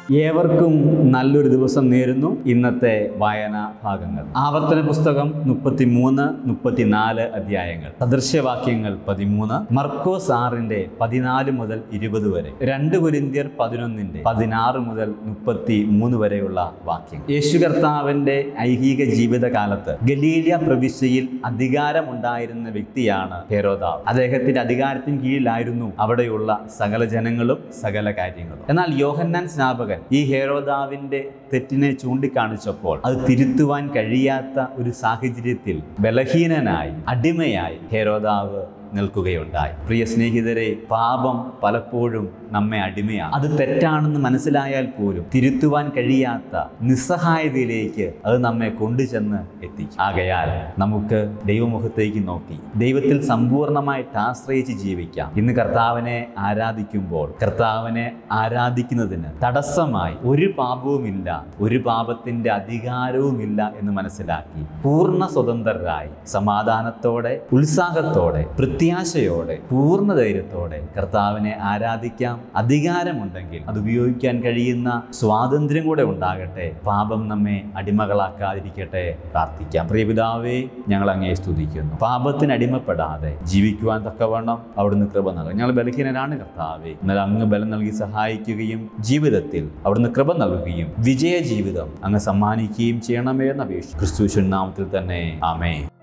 ഏവർക്കും നല്ലൊരു ദിവസം നേരുന്നു ഇന്നത്തെ വായനാ ഭാഗങ്ങൾ ആവർത്തന പുസ്തകം മുപ്പത്തിമൂന്ന് മുപ്പത്തിനാല് അധ്യായങ്ങൾ സദൃശ്യവാക്യങ്ങൾ പതിമൂന്ന് മർക്കോസ് ആറിന്റെ പതിനാല് മുതൽ ഇരുപത് വരെ രണ്ട് കുരിന്തിയർ പതിനൊന്നിന്റെ പതിനാറ് മുതൽ മുപ്പത്തി മൂന്ന് വരെയുള്ള വാക്യം യേശു കർത്താവിന്റെ ഐഹിക ജീവിതകാലത്ത് ഗലീലിയ പ്രവിശ്യയിൽ അധികാരമുണ്ടായിരുന്ന വ്യക്തിയാണ് ഹെരോദാവ് അദ്ദേഹത്തിന്റെ അധികാരത്തിന് കീഴിലായിരുന്നു അവിടെയുള്ള സകല ജനങ്ങളും സകല കാര്യങ്ങളും എന്നാൽ യോഹന്നാൻ സ്നാപകൻ ഈ ഹേരോദാവിന്റെ തെറ്റിനെ ചൂണ്ടിക്കാണിച്ചപ്പോൾ അത് തിരുത്തുവാൻ കഴിയാത്ത ഒരു സാഹചര്യത്തിൽ ബലഹീനനായി അടിമയായി ഹേരോദാവ് നിൽക്കുകയുണ്ടായി പ്രിയ സ്നേഹിതരെ പാപം പലപ്പോഴും നമ്മെ അടിമയാണ് അത് തെറ്റാണെന്ന് മനസ്സിലായാൽ പോലും തിരുത്തുവാൻ കഴിയാത്ത നിസ്സഹായതയിലേക്ക് അത് നമ്മെ കൊണ്ടുചെന്ന് എത്തിക്കും ആകയാൽ നമുക്ക് ദൈവമുഖത്തേക്ക് നോക്കി ദൈവത്തിൽ സമ്പൂർണ്ണമായിട്ട് ആശ്രയിച്ച് ജീവിക്കാം ഇന്ന് കർത്താവിനെ ആരാധിക്കുമ്പോൾ കർത്താവിനെ ആരാധിക്കുന്നതിന് തടസ്സമായി ഒരു പാപവുമില്ല ഒരു പാപത്തിന്റെ അധികാരവുമില്ല എന്ന് മനസ്സിലാക്കി പൂർണ്ണ സ്വതന്ത്രരായി സമാധാനത്തോടെ ഉത്സാഹത്തോടെ പ്രത്യാശയോടെ പൂർണ്ണ ധൈര്യത്തോടെ കർത്താവിനെ ആരാധിക്കാം അധികാരമുണ്ടെങ്കിൽ അത് ഉപയോഗിക്കാൻ കഴിയുന്ന സ്വാതന്ത്ര്യം കൂടെ ഉണ്ടാകട്ടെ പാപം നമ്മെ അടിമകളാക്കാതിരിക്കട്ടെ പ്രാർത്ഥിക്കാം പ്രിയപിതാവേ ഞങ്ങൾ അങ്ങേ സ്തുതിക്കുന്നു പാപത്തിന് അടിമപ്പെടാതെ ജീവിക്കുവാൻ തക്കവണ്ണം അവിടുന്ന് കൃപ നൽകും ഞങ്ങൾ ബലഹീനരാണ് കർത്താവേ എന്നാൽ അങ്ങ് ബലം നൽകി സഹായിക്കുകയും ജീവിതത്തിൽ അവിടുന്ന് കൃപ നൽകുകയും വിജയ ജീവിതം അങ്ങ് സമ്മാനിക്കുകയും ചെയ്യണമേ എന്ന അപേക്ഷ ക്രിസ്തു നാമത്തിൽ തന്നെ ആമേ